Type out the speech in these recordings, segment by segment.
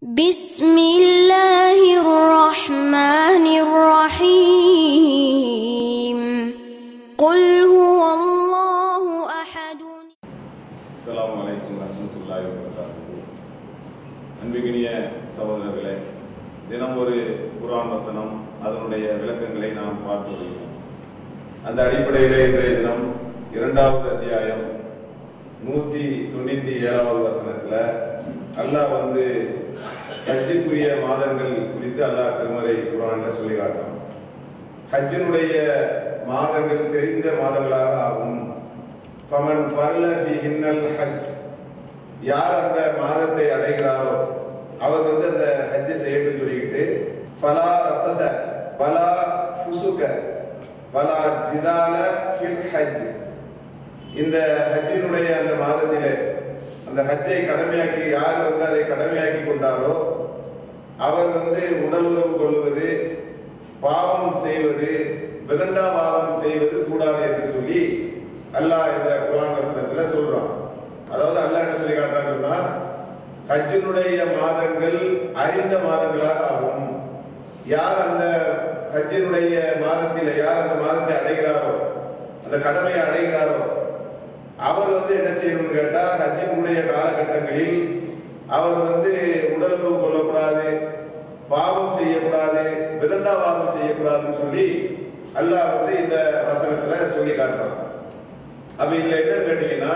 بسم الله الرحمن الرحيم قل هو الله أحد அஸ்ஸலாமு அலைக்கும் வரமத்துல்லாஹி வபரகாத்துஹு அன்பிகினிய சகோதரர்களே தினம் ஒரு குர்ஆன் வசனம் அதனுடைய விளக்கங்களை நாம் பார்த்து வருகிறோம் அந்த அடிப்படையிலே இன்றைய தினம் இரண்டாவது அத்தியாயம் நூத்தி தொண்ணூத்தி ஏழாவது வசனத்துல அல்லாஹ் வந்து ஹஜ்ஜுக்குரிய மாதங்கள் குறித்து அல்லாஹ் திருமறை குர்ஆன்ல சொல்லி காட்டான் ஹஜ்ஜினுடைய மாதங்கள் தெரிந்த மாதங்களாக ஆகும் ஃபமன் ஃபர்ல ஃபீஹின்னல் ஹஜ் யார் அந்த மாதத்தை அடைகிறாரோ அவர் வந்து அந்த ஹஜ்ஜை செய்யணும்னு சொல்லிக்கிட்டு ஃபலா ரஃபத வலா ஃபுசுக வலா ஜிதால ஃபில் ஹஜ் இந்த ஹஜ்ஜினுடைய அந்த மாதத்திலே அந்த ஹஜ்ஜை கடமையாக்கி யார் வந்து அதை கடமையாக்கி கொண்டாரோ அவர் வந்து உடல் உறவு கொள்வது பாவம் செய்வது விதண்டாவாதம் செய்வது கூடாது என்று சொல்லி அல்லாஹ் இந்த குர்ஆன் வசனத்துல சொல்றான் அதாவது அல்லாஹ் என்ன சொல்லி காட்டுறாங்கன்னா ஹஜ்ஜினுடைய மாதங்கள் அறிந்த மாதங்களாக ஆகும் யார் அந்த ஹஜ்ஜினுடைய மாதத்தில யார் அந்த மாதத்தை அடைகிறாரோ அந்த கடமையை அடைகிறாரோ அவர் வந்து என்ன செய்யணும்னு கேட்டா ஹஜ்ஜினுடைய காலகட்டங்களில் அவர் வந்து உடலுறவு கொள்ளக்கூடாது பாவம் செய்யக்கூடாது விதண்டாவாதம் செய்யக்கூடாதுன்னு சொல்லி அல்லாஹ் வந்து இந்த வசனத்துல சொல்லி காட்டுறான் அப்ப இதுல என்னன்னு கேட்டீங்கன்னா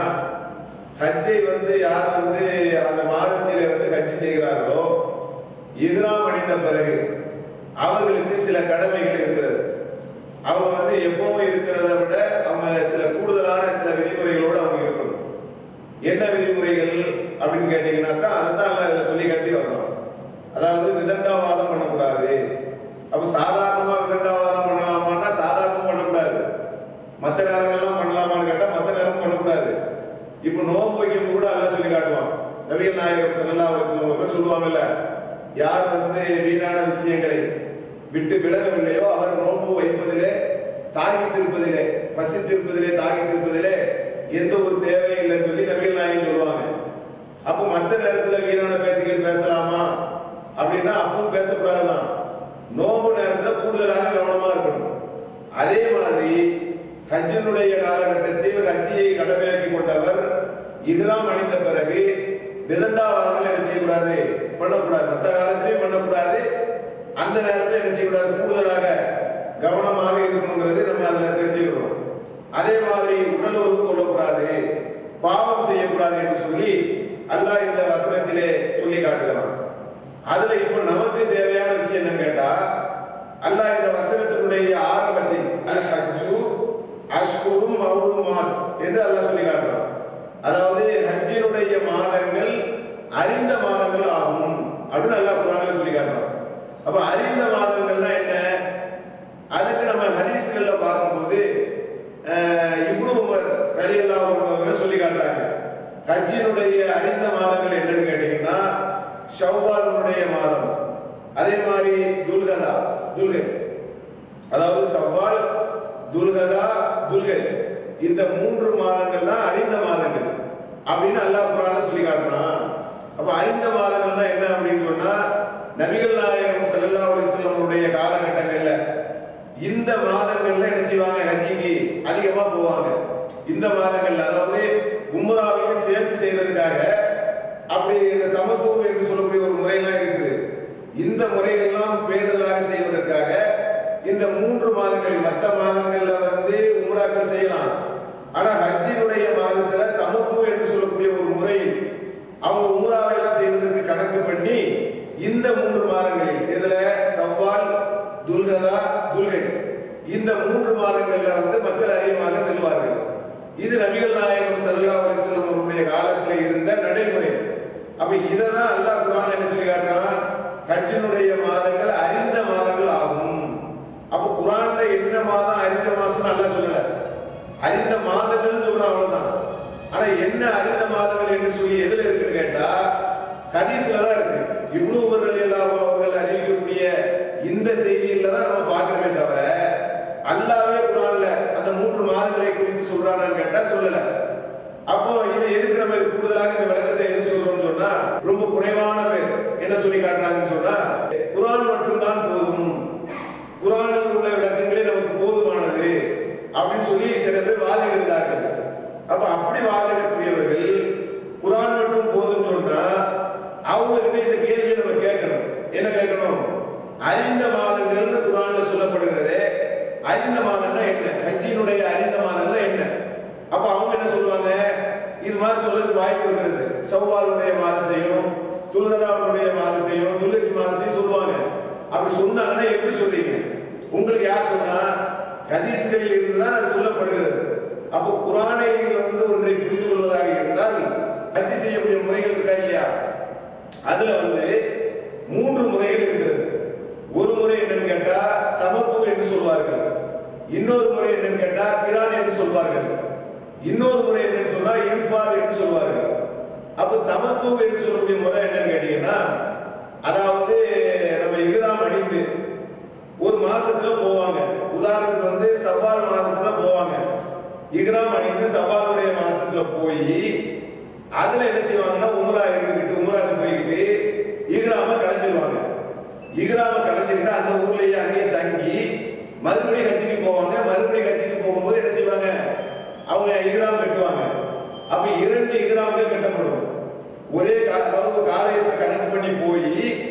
ஹஜ்ஜை வந்து யார் வந்து அந்த மாதத்திலே வந்து ஹஜ் செய்கிறார்களோ இதுலாம் அணிந்த பிறகு அவர்களுக்கு சில கடமைகள் இருக்கிறது அவங்க வந்து எப்பவும் இருக்கிறத விட அவங்க சில கூடுதலான சில விதிமுறைகளோடு அவங்க இருக்கணும் என்ன விதிமுறைகள் அப்படின்னு கேட்டீங்கன்னாக்கா அதுதான் எல்லாம் இதுல சொல்லி காட்டி வரணும் அதாவது விதண்டாவாதம் பண்ணக்கூடாது அப்ப சாதாரணமா விதண்டாவாதம் பண்ணலாமான்னா சாதாரணமா பண்ணக்கூடாது மத்த நேரங்கள்லாம் பண்ணலாமான்னு கேட்டா மத்த நேரம் பண்ணக்கூடாது இப்ப நோன்பு வைக்கும் கூட எல்லாம் சொல்லி காட்டுவான் நபிகள் நாயகம் ஸல்லல்லாஹு அலைஹி வஸல்லம் அவர்கள் சொல்லுவாங்கல்ல யார் வந்து வீணான விஷயங்களை விட்டு விலகவில்லையோ அவர் நோன்பு வைப்பதிலே தாகித்திருப்பதிலே பசித்திருப்பதிலே தாகித்திருப்பதிலே எந்த ஒரு தேவையும் இல்லைன்னு சொல்லி நபிகள் நாயகம் சொல்லுவாங்க அப்போ மத்த நேரத்துல வீணான பேச்சுகள் பேசலாமா அப்படின்னா அப்பவும் பேசக்கூடாதுதான் நோம்பு நேரத்துல கூடுதலாக கவனமா இருக்கணும் அதே மாதிரி ஹஜ்ஜினுடைய காலகட்டத்தில் ஹஜ்ஜியை கடமையாக்கி கொண்டவர் இதுதான் அணிந்த பிறகு விதண்டாவாதங்கள் என்ன செய்யக்கூடாது பண்ணக்கூடாது மற்ற காலத்திலையும் பண்ணக்கூடாது அந்த நேரத்தில் என்ன செய்யக்கூடாது கூடுதலாக கவனமாக இருக்கணுங்கிறது நம்ம அதுல தெரிஞ்சுக்கிறோம் அதே மாதிரி உடல் உறவு கொள்ளக்கூடாது பாவம் செய்யக்கூடாது என்று சொல்லி அல்லாஹ் இந்த வசனத்திலே சொல்லி காட்டுகிறான் அதுல இப்ப நமக்கு தேவையான விஷயம் என்னன்னு கேட்டா அல்லாஹ் இந்த வசனத்தினுடைய ஆரம்பத்தில் அல் ஹஜ்ஜு அஷ்குரும் மௌலுமாத் என்று அல்லாஹ் சொல்லி காட்டுறான் அதாவது ஹஜ்ஜினுடைய மாதங்கள் அறிந்த மாதங்கள் ஆகும் அப்படின்னு அல்லாஹ் குரான்ல சொல்லி காட்டுறான் அப்ப அறிந்த மாதங்கள்னா என்ன அதுக்கு நம்ம ஹதீஸ்கள்ல பார்க்கும்போது அஹ், இப்னு உமர் ரலியல்லாஹு அன்ஹு அவர்கள் சொல்லி காட்டுறாங்க ஹஜ்ஜினுடைய அறிந்த மாதங்கள் என்னன்னு கேட்டீங்கன்னா ஷவ்வாலுடைய மாதம் அதே மாதிரி துல்கதா துல்கஜ் அதாவது சவ்வால் துல்கதா துல்கஜ் இந்த மூன்று மாதங்கள் தான் அறிந்த மாதங்கள் அப்படின்னு அல்லாஹ் குரான்ல சொல்லி காட்டுறான் அப்ப அறிந்த மாதங்கள்னா என்ன அப்படின்னு சொன்னா நபிகள் நாயகம் ஸல்லல்லாஹு அலைஹி வஸல்லம் உடைய காலகட்டங்கள்ல இந்த மாதங்கள்ல என்ன செய்வாங்க ஹஜ்ஜிக்கு அதிகமா போவாங்க இந்த மாதங்கள்ல அதாவது உம்ராவையும் சேர்த்து செய்வதற்காக அப்படி இந்த தமத்து என்று சொல்லக்கூடிய ஒரு முறையெல்லாம் இருக்குது இந்த முறைகள்லாம் பேணுதலாக செய்வதற்காக இந்த மூன்று மாதங்களில் மற்ற மாதங்கள்ல வந்து உம்ராக்கள் செய்யலாம் ஆனா ஹஜ்ஜினுடைய மாதத்துல தமத்து என்று சொல்லக்கூடிய ஒரு முறையில் அவங்க உம்ராவை எல்லாம் செய்வதற்கு கணக்கு பண்ணி இந்த மூன்று மாதங்களில் இதுல சவ்வால் துல்கதா துல்கஜ் இந்த மூன்று மாதங்கள்ல வந்து மக்கள் அதிகமாக செல்வார்கள் இது நபிகள் நாயகம் ஸல்லல்லாஹு அலைஹி வஸல்லம் அவருடைய காலத்தில் இருந்த நடைமுறை அப்ப இததான் அல்லாஹ் குர்ஆன் என்ன சொல்லி காட்டுறான் ஹஜ்ஜினுடைய மாதங்கள் அறிந்த மாதங்கள் ஆகும் அப்ப குர்ஆன்ல என்ன மாதம் அறிந்த மாசம் அல்லாஹ் சொல்லல அறிந்த மாதங்கள் சொல்றான் அவ்வளவுதான் ஆனா என்ன அறிந்த மாதங்கள் என்று சொல்லி எதுல இருக்குன்னு கேட்டா ஹதீஸ்ல தான் இருக்கு இப்னு உமர் ரலியல்லாஹு அவர்கள் அறிவிக்கக்கூடிய இந்த செய்தியில தான் நம்ம பார்க்கணுமே தவிர அல்லாஹ்வே குர்ஆன்ல அந்த மூன்று மாதங்களை குறித்து சொல்றானான்னு கேட்டா சொல்லல அப்போ இது எதுக்கு நம்ம இது கூடுதலாக இந்த விளக்கத்தை எதுக்கு சொல்றோம்னு சொன்னா ரொம்ப குறைவான பேர் என்ன சொல்லி அவங்க கிட்ட இந்த கேள்வியை நம்ம கேட்கணும் என்ன கேட்கணும் அறிந்த மாதங்கள்னு குரான்ல சொல்லப்படுகிறது அறிந்த மாதம்னா என்ன ஹஜ்ஜினுடைய அறிந்த மாதம்னா என்ன அப்ப அவங்க என்ன சொல்லுவாங்க இது மாதிரி சொல்றதுக்கு வாய்ப்பு இருக்கிறது சௌவாலுடைய மாதத்தையும் துல்கராவுடைய மாதத்தையும் துல்கட்சி மாதத்தையும் சொல்லுவாங்க அப்படி சொன்னாங்கன்னா எப்படி சொல்றீங்க உங்களுக்கு யார் சொன்னா ஹதீஸ்களில் இருந்துதான் அது சொல்லப்படுகிறது அப்போ குரானையில் வந்து ஒன்றை புரிந்து கொள்வதாக இருந்தால் ஹஜ்ஜி செய்யக்கூடிய முறைகள் இருக்கா இல்லையா அதுல வந்து மூன்று முறைகள் இருக்கிறது ஒரு முறை என்னன்னு கேட்டா தமப்பு என்று சொல்வார்கள் இன்னொரு முறை என்னன்னு கேட்டா கிரான் என்று சொல்வார்கள் இன்னொரு முறை என்னன்னு சொன்னா இன்ஃபார் என்று சொல்வார்கள் அப்ப தமத்து என்று சொல்லக்கூடிய முறை என்னன்னு கேட்டீங்கன்னா அதாவது நம்ம இகிராம் அணிந்து ஒரு மாசத்துல போவாங்க உதாரணத்துக்கு வந்து சவால் மாசத்துல போவாங்க இக்ராம் அணிந்து சவாலுடைய மாசத்துல போய் அதுல என்ன செய்வாங்கன்னா உம்ரா இருந்துகிட்டு உம்ராக்கு போய்கிட்டு இக்ராம கலைஞ்சிருவாங்க இக்ராம கலைஞ்சிக்கிட்டு அந்த ஊர்லயே அங்கேயே தங்கி மறுபடியும் கட்சிக்கு போவாங்க மறுபடியும் கட்சிக்கு போகும்போது என்ன செய்வாங்க அவங்க இக்ராம் கட்டுவாங்க அப்ப இரண்டு இக்ராம்கள் கட்டப்படும் ஒரே கா- அதாவது காலையத்தை கணக்கு பண்ணி போய்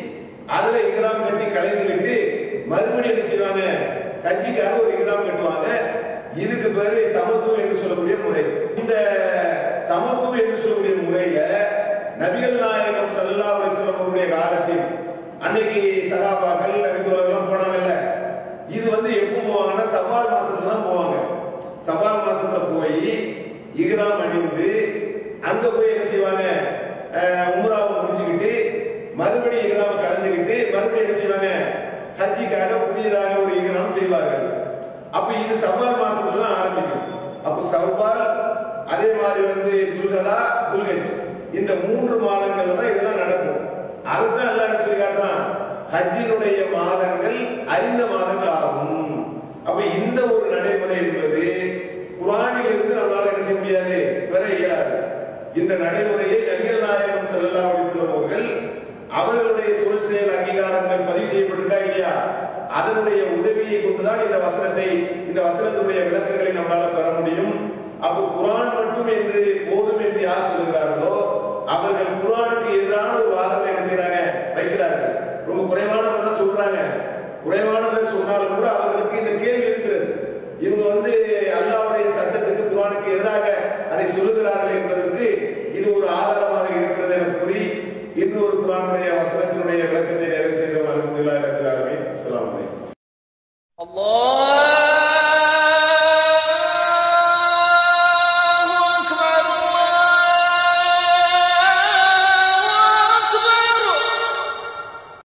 அதுல இக்ராம் கட்டி கலைந்துவிட்டு மறுபடியும் என்ன செய்வாங்க கட்சிக்காக ஒரு இக்ராம் கட்டுவாங்க இதுக்கு பேரு தமத்து என்று சொல்லக்கூடிய முறை இந்த தமத்து என்று சொல்லக்கூடிய முறையில நபிகள் நாயகம் ஸல்லல்லாஹு அலைஹி வஸல்லம் அவருடைய காலத்தில் அன்னைக்கு சகாபாக்கள் நபித்தோழர்கள் போனாங்கல்ல இது வந்து எப்போ போவாங்கன்னா சவால் மாசத்துல தான் போவாங்க சவால் மாசத்துல போய் இக்ராம் அணிந்து அங்க போய் என்ன செய்வாங்க அஹ், உம்ராவை முடிச்சுக்கிட்டு மறுபடியும் இக்ராம் கலந்துக்கிட்டு மறுபடியும் என்ன செய்வாங்க ஹஜ்ஜிக்காக புதியதாக ஒரு இக்ராம் செய்வார்கள் அப்ப இது சவால் மாசத்துல தான் ஆரம்பிக்கும் அப்ப சவால் அதே மாதிரி வந்து துல்கதா துல்கஜ் இந்த மூன்று மாதங்கள்ல தான் இதெல்லாம் நடக்கும் அதுதான் எல்லாம் சொல்லி காட்டுறான் ஹஜ்ஜினுடைய மாதங்கள் அறிந்த மாதங்கள் ஆகும் அப்ப இந்த ஒரு நடைமுறை என்பது குரானில் இருந்து நம்மளால என்ன செய்ய முடியாது பெற இயலாது இந்த நடைமுறையை நபிகள் நாயகம் ஸல்லல்லாஹு அலைஹி வஸல்லம் அவர்கள் அவர்களுடைய சொல் செயல் அங்கீகாரங்கள் பதிவு செய்யப்பட்டிருக்கா இல்லையா அதனுடைய உதவியை கொண்டுதான் இந்த வசனத்தை இந்த வசனத்துடைய விளக்கங்களை நம்மளால பெற முடியும் அப்போ குரான் மட்டும் என்று போதும் என்று யார் சொல்கிறார்களோ அவர்கள் குரானுக்கு எதிரான ஒரு வாதத்தை என்ன செய்றாங்க வைக்கிறார்கள் ரொம்ப குறைவானவங்க தான் சொல்றாங்க குறைவானவர் சொன்னாலும் கூட அவர்களுக்கு இந்த கேள்வி இருக்கிறது இவங்க வந்து அல்லாஹ்வுடைய சட்டத்துக்கு குரானுக்கு எதிராக அதை சொல்லுகிறார்கள் என்பதற்கு இது ஒரு ஆதாரமாக இருக்கிறது என கூறி இன்னொரு குரானுடைய வசனத்தினுடைய விளக்கத்தை